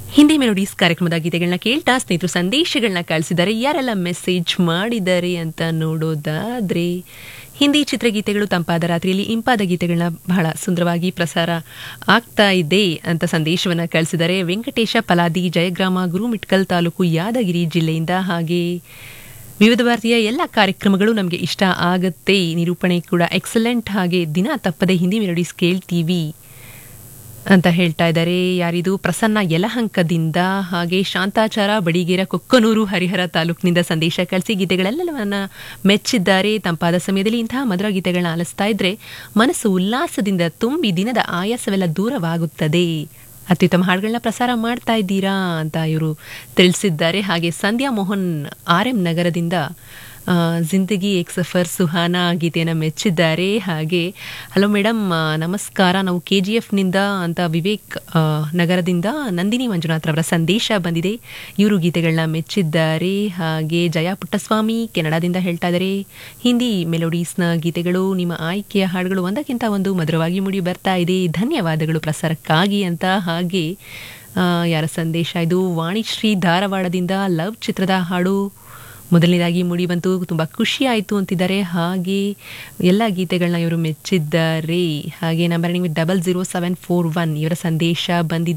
Hindi melodies ಕಾರ್ಯಕ್ರಮದ ಗೀತೆಗಳನ್ನ ಕೇಳ್ತಾ ಸ್ನೇಹಿತರು ಸಂದೇಶಗಳನ್ನ ಕಳಿಸಿದ್ದಾರೆ ಯಾರೆಲ್ಲ ಮೆಸೇಜ್ ಮಾಡಿದ್ದಾರೆ ಅಂತ ನೋಡೋದಾದ್ರೆ ಹಿಂದಿ ಚಿತ್ರಗೀತೆಗಳು ತಂಪಾದ ರಾತ್ರಿಯಲ್ಲಿ ಇಂಪಾದ ಗೀತೆಗಳನ್ನ ಬಹಳ ಸುಂದರವಾಗಿ ಪ್ರಸಾರ ಆಗ್ತಾ ಇದೆ ಅಂತ ಸಂದೇಶವನ್ನ ಕಳಿಸಿದ್ದಾರೆ ವೆಂಕಟೇಶ ಪಲಾದಿ ಜಯಗ್ರಾಮ ಗುರುಮಿಟ್ಕಲ್ ತಾಲೂಕು ಯಾದಗಿರಿ ಜಿಲ್ಲೆಯಿಂದ ಹಾಗೆ ವಿವಿಧ ಭಾರತೀಯ ಎಲ್ಲ ಕಾರ್ಯಕ್ರಮಗಳು ನಮಗೆ ಇಷ್ಟ ಆಗುತ್ತೆ ನಿರೂಪಣೆ ಕೂಡ ಎಕ್ಸಲೆಂಟ್ ಹಾಗೆ ದಿನ ತಪ್ಪದೆ ಹಿಂದಿ ಮೆಲೋಡೀಸ್ ಕೇಳ್ತೀವಿ ಅಂತ ಹೇಳ್ತಾ ಇದ್ದಾರೆ ಯಾರಿದು ಪ್ರಸನ್ನ ಯಲಹಂಕದಿಂದ ಹಾಗೆ ಶಾಂತಾಚಾರ ಬಡಿಗೇರ ಕೊಕ್ಕನೂರು ಹರಿಹರ ತಾಲೂಕಿನಿಂದ ಸಂದೇಶ ಕಳಿಸಿ ಗೀತೆಗಳೆಲ್ಲವನ್ನ ಮೆಚ್ಚಿದ್ದಾರೆ ತಂಪಾದ ಸಮಯದಲ್ಲಿ ಇಂತಹ ಮಧುರ ಗೀತೆಗಳನ್ನ ಆಲಿಸ್ತಾ ಇದ್ರೆ ಮನಸ್ಸು ಉಲ್ಲಾಸದಿಂದ ತುಂಬಿ ದಿನದ ಆಯಾಸವೆಲ್ಲ ದೂರವಾಗುತ್ತದೆ ಅತ್ಯುತ್ತಮ ಹಾಡುಗಳನ್ನ ಪ್ರಸಾರ ಮಾಡ್ತಾ ಇದ್ದೀರಾ ಅಂತ ಇವರು ತಿಳಿಸಿದ್ದಾರೆ ಹಾಗೆ ಸಂಧ್ಯಾ ಮೋಹನ್ ಆರ್ ಎಂ ನಗರದಿಂದ ಆ, ಜಿಂದಗಿ ಎಕ್ ಸಫರ್ ಸುಹಾನಾ ಗೀತೆಯನ್ನು ಮೆಚ್ಚಿದ್ದಾರೆ ಹಾಗೆ ಹಲೋ ಮೇಡಮ್ ಆ, ನಮಸ್ಕಾರ ನಾವು ಕೆ ಜಿ ಎಫ್ನಿಂದ ಅಂತ ವಿವೇಕ್ ಆ, ನಗರದಿಂದ ನಂದಿನಿ ಮಂಜುನಾಥ್ ರವರ ಸಂದೇಶ ಬಂದಿದೆ ಇವರು ಗೀತೆಗಳನ್ನ ಮೆಚ್ಚಿದ್ದಾರೆ ಹಾಗೆ ಜಯಾ ಪುಟ್ಟಸ್ವಾಮಿ ಕೆನಡಾದಿಂದ ಹೇಳ್ತಾ ಇದ್ದಾರೆ ಹಿಂದಿ ಮೆಲೋಡೀಸ್ನ ಗೀತೆಗಳು ನಿಮ್ಮ ಆಯ್ಕೆಯ ಹಾಡುಗಳು ಒಂದಕ್ಕಿಂತ ಒಂದು ಮಧುರವಾಗಿ ಮೂಡಿ ಬರ್ತಾ ಇದೆ ಧನ್ಯವಾದಗಳು ಪ್ರಸಾರಕ್ಕಾಗಿ ಅಂತ ಹಾಗೆ ಆ, ಯಾರ ಸಂದೇಶ ಇದು ವಾಣಿಶ್ರೀ ಧಾರವಾಡದಿಂದ ಲವ್ ಚಿತ್ರದ ಹಾಡು ಮೊದಲನೇದಾಗಿ ಮೂಡಿ ಬಂತು ತುಂಬ ಖುಷಿ ಆಯಿತು ಅಂತಿದ್ದಾರೆ ಹಾಗೆ ಎಲ್ಲ ಗೀತೆಗಳನ್ನ ಇವರು ಮೆಚ್ಚಿದ್ದಾರೆ ಹಾಗೆ number double zero seven four one ಇವರ ಸಂದೇಶ ಬಂದಿದೆ